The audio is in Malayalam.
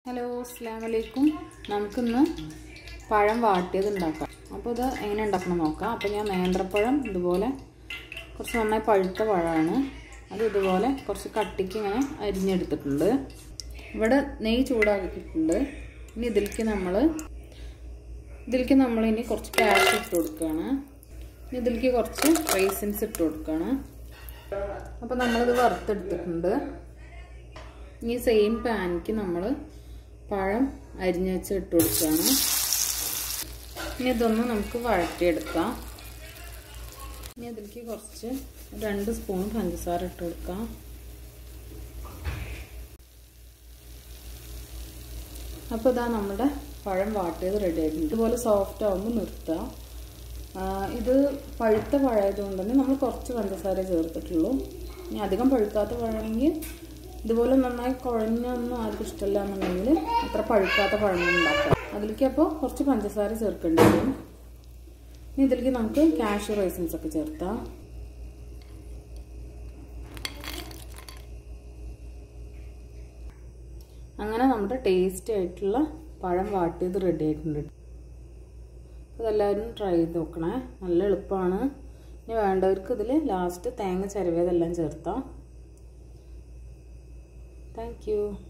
ഹലോ അസ്സാം വലൈക്കും നമുക്കിന്ന് പഴം വാട്ടിയത് ഉണ്ടാക്കാം അപ്പോൾ ഇത് എങ്ങനെ ഉണ്ടാക്കണം നോക്കാം അപ്പോൾ ഞാൻ നേന്ത്രപ്പഴം ഇതുപോലെ കുറച്ച് നന്നായി പഴുത്ത പഴമാണ് അത് ഇതുപോലെ കുറച്ച് കട്ടിക്ക് ഇങ്ങനെ അരിഞ്ഞെടുത്തിട്ടുണ്ട് ഇവിടെ നെയ്യ് ചൂടാക്കിയിട്ടുണ്ട് ഇനി ഇതിലേക്ക് നമ്മൾ ഇതിലേക്ക് നമ്മൾ ഇനി കുറച്ച് കാഷ് ഇട്ട് കൊടുക്കുകയാണ് ഇനി ഇതിലേക്ക് കുറച്ച് റൈസിൻസ് ഇട്ട് കൊടുക്കുകയാണ് അപ്പോൾ നമ്മളിത് വറുത്തെടുത്തിട്ടുണ്ട് ഈ സെയിം പാനിക്ക് നമ്മൾ പഴം അരിഞ്ഞ് വെച്ച് ഇട്ട് കൊടുക്കുകയാണ് ഇനി ഇതൊന്ന് നമുക്ക് വഴറ്റിയെടുക്കാം ഇനി അതിലേക്ക് കുറച്ച് രണ്ട് സ്പൂൺ പഞ്ചസാര ഇട്ട് കൊടുക്കാം അപ്പോൾ ഇതാ നമ്മുടെ പഴം വാട്ടിയത് റെഡി ആയിട്ടുണ്ട് ഇതുപോലെ സോഫ്റ്റ് ആകുമ്പോൾ നിർത്തുക ഇത് പഴുത്ത പഴമായതുകൊണ്ട് തന്നെ നമ്മൾ കുറച്ച് പഞ്ചസാര ചേർത്തിട്ടുള്ളൂ ഇനി അധികം പഴുക്കാത്ത പഴമാണെങ്കിൽ ഇതുപോലെ നന്നായി കുഴഞ്ഞൊന്നും ആർക്കും ഇഷ്ടമല്ല എന്നുണ്ടെങ്കിൽ അത്ര പഴുക്കാത്ത പഴം ഉണ്ടാക്കാം അതിലേക്ക് അപ്പോൾ കുറച്ച് പഞ്ചസാര ചേർക്കേണ്ടി വരും ഇനി ഇതിലേക്ക് നമുക്ക് കാഷ്യൂ റൈസിൻസ് ഒക്കെ ചേർത്താം അങ്ങനെ നമ്മുടെ ടേസ്റ്റി ആയിട്ടുള്ള പഴം വാട്ടിയത് റെഡി ആയിട്ടുണ്ട് അതെല്ലാവരും ട്രൈ ചെയ്ത് നോക്കണേ നല്ല എളുപ്പമാണ് ഇനി വേണ്ടവർക്ക് ഇതിൽ ലാസ്റ്റ് തേങ്ങ ചിരവിയതെല്ലാം ചേർത്താം താങ്ക്